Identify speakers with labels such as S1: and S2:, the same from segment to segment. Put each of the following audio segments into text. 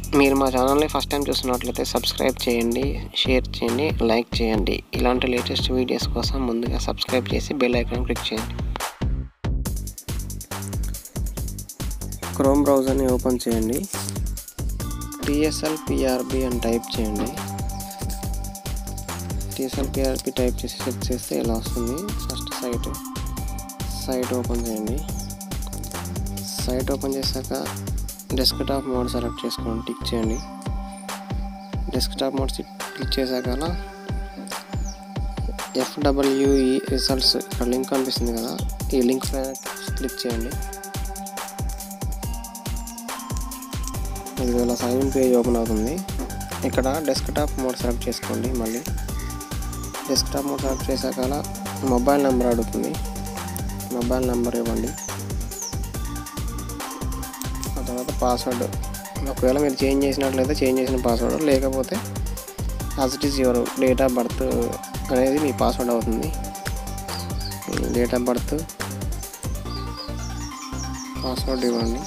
S1: మీరు మా ఛానల్ని ఫస్ట్ టైం చూస్తున్నట్లయితే సబ్స్క్రైబ్ చేయండి షేర్ చేయండి లైక్ చేయండి ఇలాంటి లేటెస్ట్ వీడియోస్ కోసం ముందుగా సబ్స్క్రైబ్ చేసి బెల్ ఐకాన్ క్లిక్ చేయండి క్రోమ్ బ్రౌజర్ని ఓపెన్ చేయండి టిఎస్ఎల్ పిఆర్బి అని టైప్ చేయండి టిఎస్ఎల్ పిఆర్బి టైప్ చేసి సెట్ చేస్తే ఇలా వస్తుంది ఫస్ట్ సైట్ సైట్ ఓపెన్ చేయండి సైట్ ఓపెన్ చేశాక డెస్క్టాప్ మోడ్ సెలెక్ట్ చేసుకోండి టిక్ చేయండి డెస్క్టాప్ మోడ్ క్లిక్ చేశాక ఎఫ్డబ్ల్యూఈ రిజల్ట్స్ ఇక్కడ లింక్ కనిపిస్తుంది కదా ఈ లింక్ పైన క్లిక్ చేయండి ఇది ఇలా సైన్ ఇన్ పేజ్ ఓపెన్ అవుతుంది ఇక్కడ డెస్క్టాప్ మోడ్ సెలెక్ట్ చేసుకోండి మళ్ళీ డెస్క్టాప్ మోడ్ సెలెక్ట్ చేశాక మొబైల్ నెంబర్ అడుగుతుంది మొబైల్ నెంబర్ ఇవ్వండి ఆ తర్వాత పాస్వర్డ్ ఒకవేళ మీరు చేంజ్ చేసినట్లయితే చేంజ్ చేసిన పాస్వర్డ్ లేకపోతే as it is your date of birth అనేది మీ పాస్వర్డ్ అవుతుంది డేట్ ఆఫ్ బర్త్ పాస్వర్డ్ ఇవ్వండి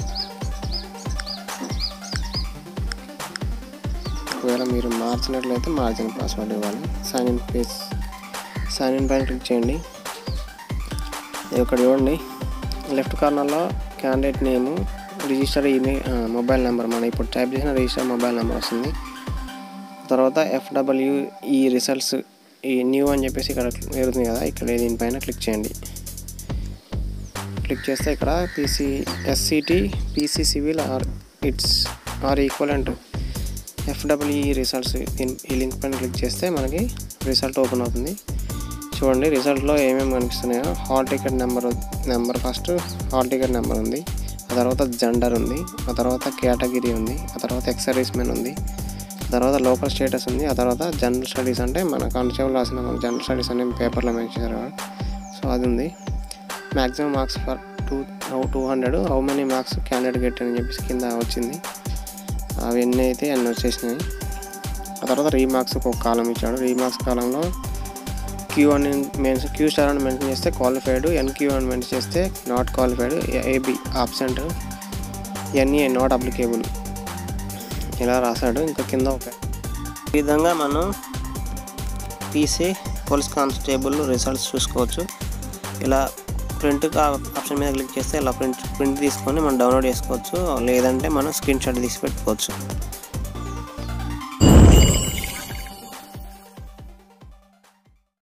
S1: ఒకవేళ మీరు మార్చినట్లయితే మార్చిన పాస్వర్డ్ ఇవ్వాలి sign in page sign in పైన క్లిక్ చేయండి ఇక్కడ చూడండి లెఫ్ట్ కార్నర్లో candidate name register email mobile number మనం ఇప్పుడు టైప్ చేసిన రిజిస్టర్ మొబైల్ నెంబర్ వస్తుంది తర్వాత ఎఫ్డబ్ల్యూ ఈ రిజల్ట్స్ ఈ న్యూ అని చెప్పేసి ఇక్కడ వేరుతుంది కదా ఇక్కడ దీనిపైన క్లిక్ చేయండి క్లిక్ చేస్తే ఇక్కడ PC SCT PC civil R its R equal and FWE results ఈ లింక్ పైన క్లిక్ చేస్తే మనకి రిజల్ట్ ఓపెన్ అవుతుంది చూడండి రిజల్ట్లో ఏమేమి కనిపిస్తున్నాయో hall ticket number number first hall ticket number ఉంది ఆ తర్వాత జెండర్ ఉంది ఆ తర్వాత కేటగిరీ ఉంది ఆ తర్వాత ఎక్స్ సర్వీస్ మెన్ ఉంది ఆ తర్వాత లోకల్ స్టేటస్ ఉంది ఆ తర్వాత జనరల్ స్టడీస్ అంటే మన కానిస్టేబుల్ రాసిన మన జనరల్ స్టడీస్ అనే పేపర్లో మెన్షన్ చేశారు సో అది ఉంది maximum marks for two two hundred how many marks candidate get అని చెప్పేసి కింద వచ్చింది అవన్నీ అయితే అన్నీ వచ్చేసినాయి ఆ తర్వాత రీమార్క్స్ ఒక కాలం ఇచ్చాడు రీమార్క్స్ కాలంలో క్యూ అని మెన్స్ క్యూ స్టార్ అని మెన్షన్ చేస్తే క్వాలిఫైడ్ ఎన్క్యూ అని మెన్షన్ చేస్తే not qualified AB absent NA not applicable ఇలా రాశాడు ఇంకా కింద ఒక ఈ విధంగా మనం పీసీ పోలీస్ కానిస్టేబుల్ రిజల్ట్స్ చూసుకోవచ్చు ఇలా ప్రింట్ ఆప్షన్ మీద క్లిక్ చేస్తే ఇలా ప్రింట్ ప్రింట్ తీసుకొని మనం డౌన్లోడ్ చేసుకోవచ్చు లేదంటే మనం స్క్రీన్ షాట్ తీసి పెట్టుకోవచ్చు